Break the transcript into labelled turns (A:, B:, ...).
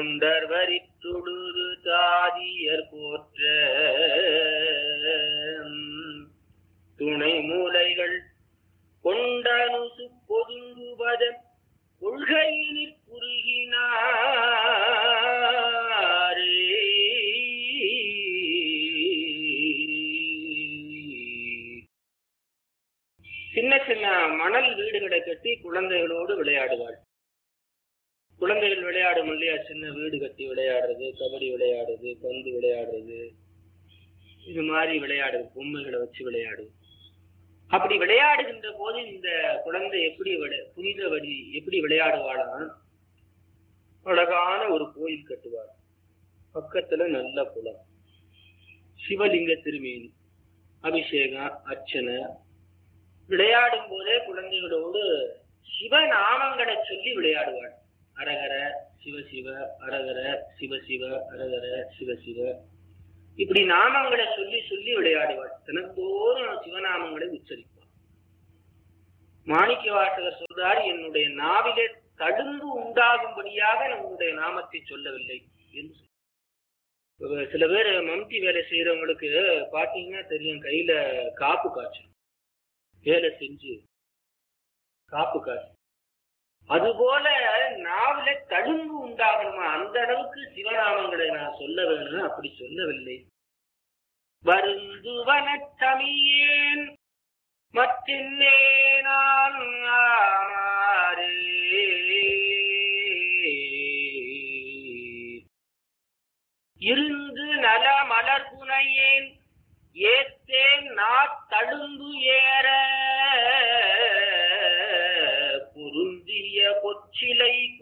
A: தொண்டர் வரித்துடுது தாதியர் போற்ற துணை மூலைகள் கொண்டனுசு பொதுங்குவத கொள்கையினிற் குறுகினாரே சின்ன சின்ன மணல் வீடுகளை கட்டி குழந்தைகளோடு விளையாடுவாள் குழந்தைகள் விளையாடும் இல்லையா சின்ன வீடு கட்டி விளையாடுறது கபடி விளையாடுறது பந்து விளையாடுறது இது மாதிரி விளையாடுது பொம்மைகளை வச்சு விளையாடு அப்படி விளையாடுகின்ற போது இந்த குழந்தை எப்படி விளை- புனித வழி எப்படி விளையாடுவாளாம் அழகான ஒரு கோயில் கட்டுவார் பக்கத்துல நல்ல குளம் சிவலிங்க திருமேனி அபிஷேகம் அர்ச்சனை விளையாடும் போதே குழந்தைகளோடு சிவநாமங்களை சொல்லி விளையாடுவாள் அரகர சிவசிவ அரகர சிவசிவ அரகர சிவசிவ இப்படி நாமங்களை சொல்லி சொல்லி விளையாடுவாள் தினந்தோறும் சிவநாமங்களை உச்சரிப்பாள் மாணிக்க வாசகர் சொல்றார் என்னுடைய நாவிலே தழும்பு உண்டாகும்படியாக நம்முடைய நாமத்தை சொல்லவில்லை என்று சொல்றார். இப்ப சில பேர் மம்டி வேலை செய்யறவங்களுக்கு பாத்தீங்கன்னா தெரியும் கையில காப்பு காய்ச்சல் வேலை செஞ்சு காப்பு காய்ச்சல் அதுபோல நாவில தழும்பு உண்டாகணுமா அந்த அளவுக்கு சிவநாமங்களை நான் சொல்ல வேணும் அப்படி சொல்லவில்லை வருந்துவன தமியேன் மற்றின்னே நான் ஆமாறே இருந்து நல மலர் புனையேன் ஏத்தேன் நாத்தழும்பு ஏற பொருந்திய பொச்சிலை